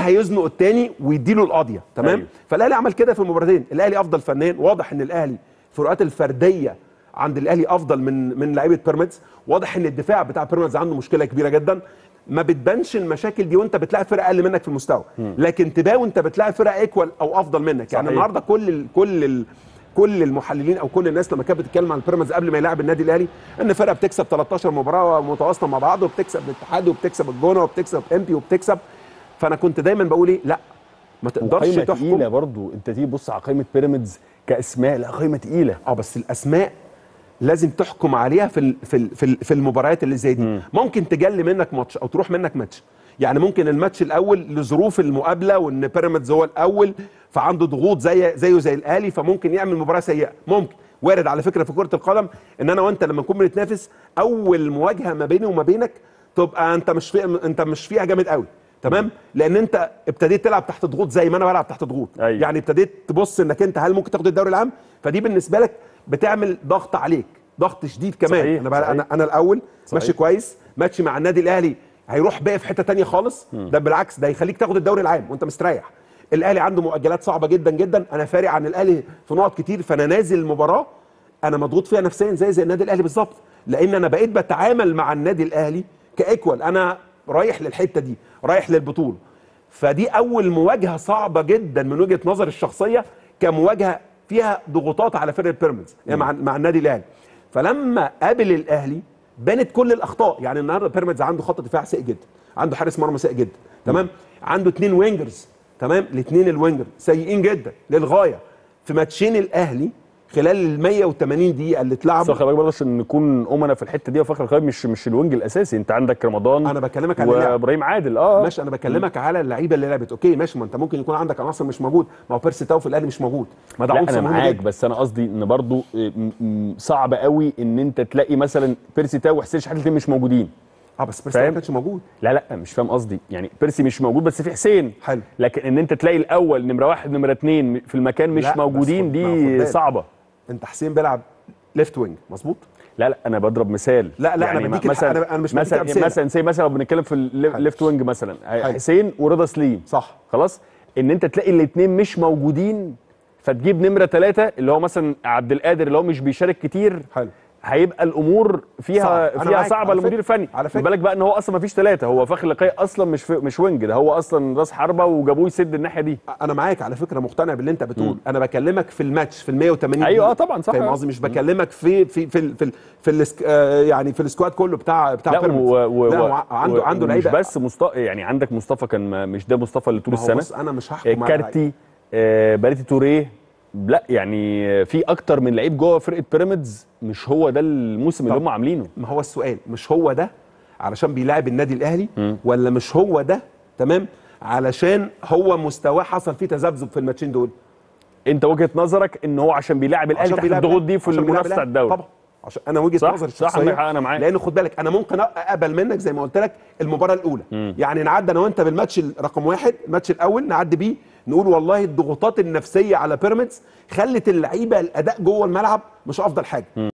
هيزنق التاني ويديله القاضيه تمام أيوة. أيوه. فالاهلي عمل كده في المباراتين الاهلي افضل فنيا واضح ان الاهلي الفروقات الفرديه عند الاهلي افضل من من لعيبه بيراميدز واضح ان الدفاع بتاع بيراميدز عنده مشكله كبيره جدا ما بتبانش المشاكل دي وانت بتلاعب فرقه اقل منك في المستوى لكن تبان وانت بتلاعب فرقه ايكوال او افضل منك صحيح. يعني النهارده كل ال كل ال كل المحللين او كل الناس لما كانت بتتكلم عن البيراميدز قبل ما يلعب النادي الاهلي ان فرقه بتكسب 13 مباراه متواصله مع بعض وبتكسب الاتحاد وبتكسب الجونه وبتكسب امبي وبتكسب فانا كنت دايما بقول ايه لا ما تقدرش قايمه تحكم تقيله برضو انت تيجي تبص على قائمه بيراميدز كاسماء لا قايمه تقيله اه بس الاسماء لازم تحكم عليها في ال- في ال- في ال- في المباريات اللي زي دي ممكن تجلي منك ماتش او تروح منك ماتش يعني ممكن الماتش الاول لظروف المقابله وان بيراميدز هو الاول فعنده ضغوط زي زيه زي الاهلي فممكن يعمل مباراه سيئه ممكن وارد على فكره في كره القدم ان انا وانت لما نكون بنتنافس اول مواجهه ما بيني وما بينك تبقى انت مش في انت مش فيها جامد قوي تمام لان انت ابتديت تلعب تحت ضغوط زي ما انا بلعب تحت ضغوط أيوة. يعني ابتديت تبص انك انت هل ممكن تاخد الدوري العام فدي بالنسبه لك بتعمل ضغط عليك ضغط شديد كمان صحيح، انا بقى صحيح. انا انا الاول صحيح. ماشي كويس ماتش مع النادي الاهلي هيروح بقى في حته تانية خالص ده بالعكس ده يخليك تاخد الدوري العام وانت مستريح الاهلي عنده مؤجلات صعبه جدا جدا انا فارق عن الاهلي في نقط كتير فانا نازل المباراه انا مضغوط فيها نفسيا زي زي النادي الاهلي بالظبط لان انا بقيت بتعامل مع النادي الاهلي كايكوال انا رايح للحته دي رايح للبطوله فدي اول مواجهه صعبه جدا من وجهه نظري الشخصيه كمواجهه فيها ضغوطات على فرقه بيراميدز يعني مع مع النادي الاهلي فلما قابل الاهلي بانت كل الاخطاء يعني النهارده بيراميدز عنده خط دفاع سيء جدا عنده حارس مرمى سيء جدا تمام عنده اثنين وينجرز تمام الاثنين الوينجر سيئين جدا للغايه في ماتشين الاهلي خلال ال 180 دقيقه اللي بس اتلعبوا خلي بالك برضه عشان نكون امنا في الحته دي وفي اخر الخير مش مش الوينج الاساسي انت عندك رمضان أنا بكلمك عن اللعب. وابراهيم عادل اه ماشي انا بكلمك على اللعيبه اللي لعبت اوكي ماشي ما انت ممكن يكون عندك عناصر مش موجود ما هو بيرسي تاو في الاهلي مش موجود ما ده لا عنصر انا مهم معاك جدا. بس انا قصدي ان برضو م- م- صعب قوي ان انت تلاقي مثلا بيرسي تاو وحسين شحاته الاثنين مش موجودين اه بس بيرسي تاو فاهم؟ ما كانش موجود لا لا مش فاهم قصدي يعني بيرسي مش موجود بس في حسين حلو. لكن ان انت تلاقي الاول نمره واحد نمره اثنين في المكان مش لا، بس موجودين خد- ما خد دي بالك. صعبه انت حسين بيلعب ليفت وينج مظبوط لا لا انا بضرب مثال لا، لا، أنا يعني بديك الح- مثلا أنا- أنا مش بديك مثلا أمثلة. مثلا زي مثلا لو بنتكلم في الليفت وينج مثلا حسين ورضا سليم صح خلاص ان انت تلاقي الاثنين مش موجودين فتجيب نمره ثلاثه اللي هو مثلا عبد القادر اللي هو مش بيشارك كتير حلو هيبقى الامور فيها صعب. أنا فيها معاك صعبه على للمدير فكرة. الفني على خد فكرة. بالك بقى ان هو اصلا ما فيش ثلاثه هو فخر لقاي اصلا مش في مش وينج ده هو اصلا راس حربه وجابوه يسد الناحيه دي انا معاك على فكره مقتنع باللي انت بتقول انا بكلمك في الماتش في ال 180 أيوة، دقيقة. آه، طبعا، صح. فاهم قصدي مش بكلمك في في في ال- في ال- في الاسك- آه، يعني في السكواد كله بتاع بتاع لا بيراميدز و... و... لا و... هو عنده و... عنده مش لعيبه بس مصطفى يعني عندك مصطفى كان ما- مش ده مصطفى اللي طول ما هو السنه بص انا مش آه، هحكم على كارتي آه، باريتي توريه لا يعني في اكتر من لعيب جوه فرقه بيراميدز مش هو ده الموسم اللي طب. هم عاملينه ما هو السؤال مش هو ده علشان بيلاعب النادي الاهلي ولا مش هو ده تمام علشان هو مستواه حصل فيه تذبذب في الماتشين دول انت وجهه نظرك ان هو عشان بيلاعب الاهلي عشان تحت بيلاعب الضغوط الأهلي. دي في عشان بيلاعب المنافسه على الأهلي. الدوري طبعا عشان انا وجهه صح، نظري صح، الشخصيه عندك حق، أنا معاك. لان خد بالك انا ممكن اقبل منك زي ما قلت لك المباراه الاولى يعني نعدي انا وانت بالماتش رقم واحد الماتش الاول نعدي بيه نقول والله الضغوطات النفسيه على بيراميدز خلت اللعيبه الاداء جوه الملعب مش افضل حاجه